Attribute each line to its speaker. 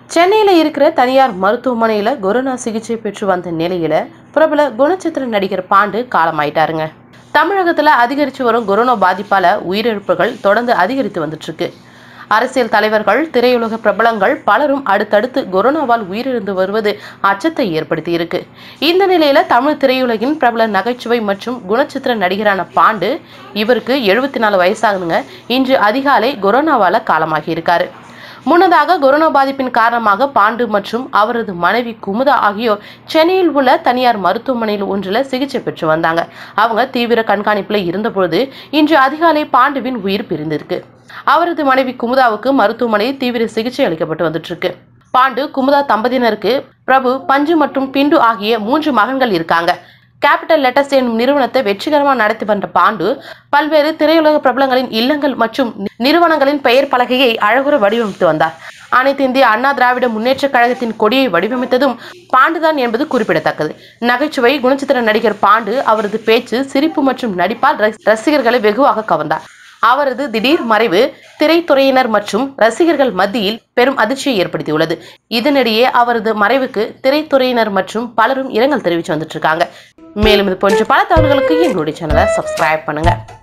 Speaker 1: சென்னையில் இருக்கிற தனியார் மருத்துவமனையில் கொரோனா சிகிச்சை பெற்று வந்த நிலையில பிரபல குணச்சித்திர நடிகர் பாண்டு காலமாயிட்டாருங்க தமிழகத்தில் அதிகரித்து வரும் கொரோனா பாதிப்பால உயிரிழப்புகள் தொடர்ந்து அதிகரித்து வந்துட்டு இருக்கு அரசியல் தலைவர்கள் திரையுலக பிரபலங்கள் பலரும் அடுத்தடுத்து கொரோனாவால் உயிரிழந்து வருவது அச்சத்தை ஏற்படுத்தி இருக்கு இந்த நிலையில தமிழ் திரையுலகின் பிரபல நகைச்சுவை மற்றும் குணச்சித்திர நடிகரான பாண்டு இவருக்கு எழுபத்தி நாலு வயசாகுதுங்க இன்று அதிகாலை கொரோனாவால காலமாகி இருக்காரு முன்னதாக கொரோனா பாதிப்பின் காரணமாக பாண்டு மற்றும் அவரது மனைவி குமுதா ஆகியோர் சென்னையில் உள்ள தனியார் மருத்துவமனையில் ஒன்றில் சிகிச்சை பெற்று வந்தாங்க அவங்க தீவிர கண்காணிப்பில் இருந்தபொழுது இன்று அதிகாலை பாண்டுவின் உயிர் பிரிந்திருக்கு அவரது மனைவி குமுதாவுக்கு மருத்துவமனையில் தீவிர சிகிச்சை அளிக்கப்பட்டு வந்துட்டு இருக்கு பாண்டு குமுதா தம்பதியினருக்கு பிரபு பஞ்சு மற்றும் பிண்டு ஆகிய மூன்று மகன்கள் இருக்காங்க கேபிட்டல் லெட்டர்ஸ் என்னும் நிறுவனத்தை வெற்றிகரமாக நடத்தி வந்த பாண்டு பல்வேறு திரையுலக பிரபலங்களின் இல்லங்கள் மற்றும் நிறுவனங்களின் பெயர் பலகையை அழகுற வடிவமைத்து வந்தார் அனைத்து இந்திய அண்ணா திராவிட முன்னேற்றக் கழகத்தின் கொடியை வடிவமைத்ததும் பாண்டுதான் என்பது குறிப்பிடத்தக்கது நகைச்சுவை குணச்சித்திர நடிகர் பாண்டு அவரது பேச்சு சிரிப்பு மற்றும் நடிப்பால் ரசி- ரசிகர்களை வெகுவாக கவர்ந்தார் அவரது திடீர் மறைவு திரைத்துறையினர் மற்றும் ரசிகர்கள் மத்தியில் பெரும் அதிர்ச்சியை ஏற்படுத்தியுள்ளது இதனிடையே அவரது மறைவுக்கு திரைத்துறையினர் மற்றும் பலரும் இரங்கல் தெரிவித்து வந்துட்டு இருக்காங்க மேலும் இது போன்ற பல தகவல்களுக்கு எங்களுடைய சேனலை சப்ஸ்கிரைப் பண்ணுங்க